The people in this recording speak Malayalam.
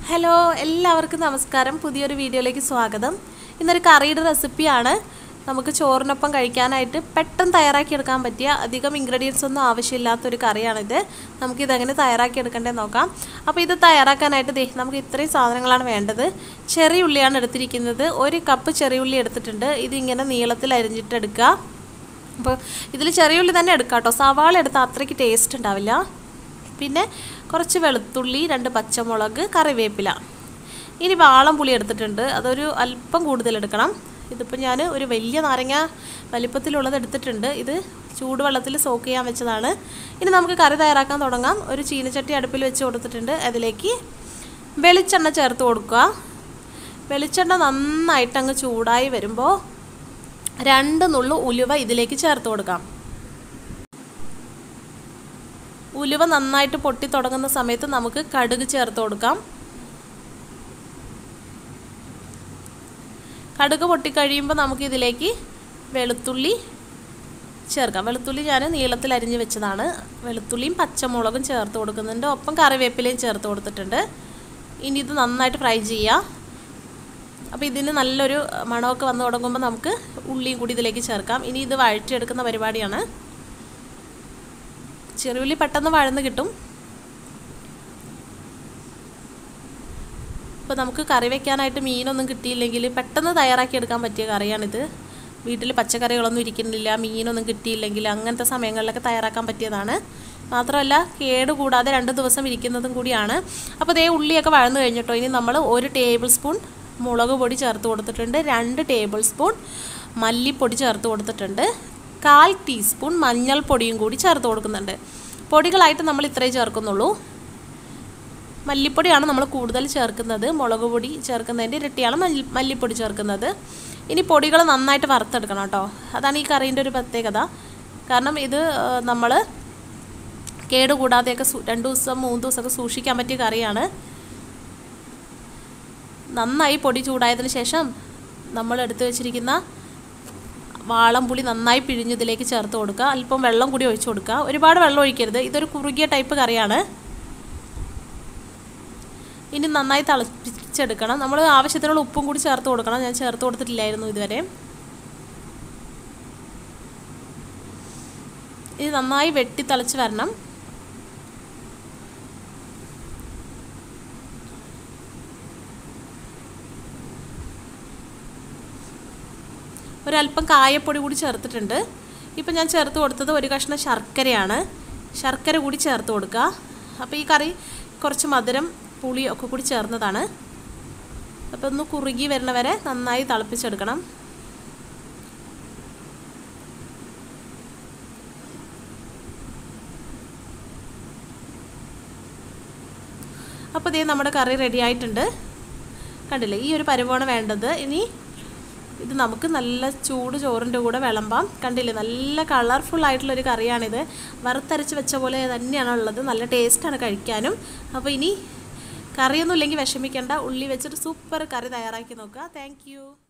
ഹലോ എല്ലാവർക്കും നമസ്കാരം പുതിയൊരു വീഡിയോയിലേക്ക് സ്വാഗതം ഇന്നൊരു കറിയുടെ റെസിപ്പിയാണ് നമുക്ക് ചോറിനൊപ്പം കഴിക്കാനായിട്ട് പെട്ടെന്ന് തയ്യാറാക്കിയെടുക്കാൻ പറ്റിയ അധികം ഇൻഗ്രീഡിയൻസ് ഒന്നും ആവശ്യമില്ലാത്തൊരു കറിയാണിത് നമുക്കിതെങ്ങനെ തയ്യാറാക്കിയെടുക്കേണ്ടത് നോക്കാം അപ്പോൾ ഇത് തയ്യാറാക്കാനായിട്ട് ദേ നമുക്ക് ഇത്രയും സാധനങ്ങളാണ് വേണ്ടത് ചെറിയ ഉള്ളിയാണ് എടുത്തിരിക്കുന്നത് ഒരു കപ്പ് ചെറിയ ഉള്ളി എടുത്തിട്ടുണ്ട് ഇതിങ്ങനെ നീളത്തിൽ അരിഞ്ഞിട്ടെടുക്കുക അപ്പോൾ ഇതിൽ ചെറിയ ഉള്ളി തന്നെ എടുക്കാം കേട്ടോ സവാള എടുത്താൽ അത്രയ്ക്ക് ടേസ്റ്റ് ഉണ്ടാവില്ല പിന്നെ കുറച്ച് വെളുത്തുള്ളി രണ്ട് പച്ചമുളക് കറിവേപ്പില ഇനി വാളം പുളി എടുത്തിട്ടുണ്ട് അതൊരു അല്പം കൂടുതൽ എടുക്കണം ഇതിപ്പോൾ ഞാൻ ഒരു വലിയ നാരങ്ങ വലിപ്പത്തിലുള്ളത് എടുത്തിട്ടുണ്ട് ഇത് ചൂടുവെള്ളത്തിൽ സോക്ക് ചെയ്യാൻ വെച്ചതാണ് ഇനി നമുക്ക് കറി തയ്യാറാക്കാൻ തുടങ്ങാം ഒരു ചീനച്ചട്ടി അടുപ്പിൽ വെച്ച് കൊടുത്തിട്ടുണ്ട് അതിലേക്ക് വെളിച്ചെണ്ണ ചേർത്ത് കൊടുക്കുക വെളിച്ചെണ്ണ നന്നായിട്ട് അങ്ങ് ചൂടായി വരുമ്പോൾ രണ്ട് നുള്ളു ഉലുവ ഇതിലേക്ക് ചേർത്ത് കൊടുക്കാം ഉലുവ നന്നായിട്ട് പൊട്ടി തുടങ്ങുന്ന സമയത്ത് നമുക്ക് കടുക് ചേർത്ത് കൊടുക്കാം കടുക് പൊട്ടിക്കഴിയുമ്പോൾ നമുക്ക് ഇതിലേക്ക് വെളുത്തുള്ളി ചേർക്കാം വെളുത്തുള്ളി ഞാൻ നീളത്തിൽ അരിഞ്ഞ് വെച്ചതാണ് വെളുത്തുള്ളിയും പച്ചമുളകും ചേർത്ത് കൊടുക്കുന്നുണ്ട് ഒപ്പം കറിവേപ്പിലയും ചേർത്ത് കൊടുത്തിട്ടുണ്ട് ഇനി ഇത് നന്നായിട്ട് ഫ്രൈ ചെയ്യാം അപ്പോൾ ഇതിന് നല്ലൊരു മണമൊക്കെ വന്ന് തുടങ്ങുമ്പോൾ നമുക്ക് ഉള്ളിയും കൂടി ഇതിലേക്ക് ചേർക്കാം ഇനി ഇത് വഴറ്റിയെടുക്കുന്ന പരിപാടിയാണ് ചെറുള്ളി പെട്ടെന്ന് വഴന്ന് കിട്ടും ഇപ്പോൾ നമുക്ക് കറി വെക്കാനായിട്ട് മീനൊന്നും കിട്ടിയില്ലെങ്കിൽ പെട്ടെന്ന് തയ്യാറാക്കി എടുക്കാൻ പറ്റിയ കറിയാണിത് വീട്ടിൽ പച്ചക്കറികളൊന്നും ഇരിക്കുന്നില്ല മീനൊന്നും കിട്ടിയില്ലെങ്കിൽ അങ്ങനത്തെ സമയങ്ങളിലൊക്കെ തയ്യാറാക്കാൻ പറ്റിയതാണ് മാത്രമല്ല കേട് കൂടാതെ രണ്ട് ദിവസം ഇരിക്കുന്നതും കൂടിയാണ് അപ്പോൾ ഇതേ ഉള്ളിയൊക്കെ വഴന്നു കഴിഞ്ഞിട്ടോ ഇനി നമ്മൾ ഒരു ടേബിൾ സ്പൂൺ മുളക് പൊടി ചേർത്ത് കൊടുത്തിട്ടുണ്ട് രണ്ട് ടേബിൾ സ്പൂൺ മല്ലിപ്പൊടി ചേർത്ത് കൊടുത്തിട്ടുണ്ട് കാൽ ടീസ്പൂൺ മഞ്ഞൾപ്പൊടിയും കൂടി ചേർത്ത് കൊടുക്കുന്നുണ്ട് പൊടികളായിട്ട് നമ്മൾ ഇത്രയും ചേർക്കുന്നുള്ളൂ മല്ലിപ്പൊടിയാണ് നമ്മൾ കൂടുതൽ ചേർക്കുന്നത് മുളക് പൊടി ചേർക്കുന്നതിൻ്റെ ഇരട്ടിയാണ് മല്ലി മല്ലിപ്പൊടി ചേർക്കുന്നത് ഇനി പൊടികൾ നന്നായിട്ട് വറുത്തെടുക്കണം കേട്ടോ അതാണ് ഈ കറീൻ്റെ ഒരു പ്രത്യേകത കാരണം ഇത് നമ്മൾ കേടുകൂടാതെയൊക്കെ രണ്ട് ദിവസം മൂന്ന് ദിവസമൊക്കെ സൂക്ഷിക്കാൻ പറ്റിയ കറിയാണ് നന്നായി പൊടി ചൂടായതിന് ശേഷം നമ്മൾ എടുത്തു വെച്ചിരിക്കുന്ന വാളംപുളി നന്നായി പിഴിഞ്ഞതിലേക്ക് ചേർത്ത് കൊടുക്കുക അല്പം വെള്ളം കൂടി ഒഴിച്ചു കൊടുക്കുക ഒരുപാട് വെള്ളം ഒഴിക്കരുത് ഇതൊരു കുറുകിയ ടൈപ്പ് കറിയാണ് ഇനി നന്നായി തിളപ്പിച്ചെടുക്കണം നമ്മൾ ആവശ്യത്തിനുള്ള ഉപ്പും കൂടി ചേർത്ത് കൊടുക്കണം ഞാൻ ചേർത്ത് കൊടുത്തിട്ടില്ലായിരുന്നു ഇതുവരെ ഇത് നന്നായി വെട്ടി തിളച്ച് വരണം ഒരല്പം കായപ്പൊടി കൂടി ചേർത്തിട്ടുണ്ട് ഇപ്പം ഞാൻ ചേർത്ത് കൊടുത്തത് ഒരു കഷ്ണം ശർക്കരയാണ് ശർക്കര കൂടി ചേർത്ത് കൊടുക്കുക അപ്പോൾ ഈ കറി കുറച്ച് മധുരം പുളി ഒക്കെ കൂടി ചേർന്നതാണ് അപ്പോൾ ഒന്ന് കുറുകി വരുന്ന വരെ നന്നായി തിളപ്പിച്ചെടുക്കണം അപ്പോൾ ഇതേ നമ്മുടെ കറി റെഡി ആയിട്ടുണ്ട് കണ്ടില്ലേ ഈ ഒരു പരുവമാണ് വേണ്ടത് ഇനി ഇത് നമുക്ക് നല്ല ചൂട് ചോറിൻ്റെ കൂടെ വിളമ്പാം കണ്ടില്ലേ നല്ല കളർഫുൾ ആയിട്ടുള്ളൊരു കറിയാണിത് വറുത്തരച്ച് വെച്ച പോലെ തന്നെയാണ് ഉള്ളത് നല്ല ടേസ്റ്റാണ് കഴിക്കാനും അപ്പോൾ ഇനി കറിയൊന്നും ഇല്ലെങ്കിൽ വിഷമിക്കേണ്ട ഉള്ളി വെച്ചിട്ട് സൂപ്പർ കറി തയ്യാറാക്കി നോക്കുക താങ്ക്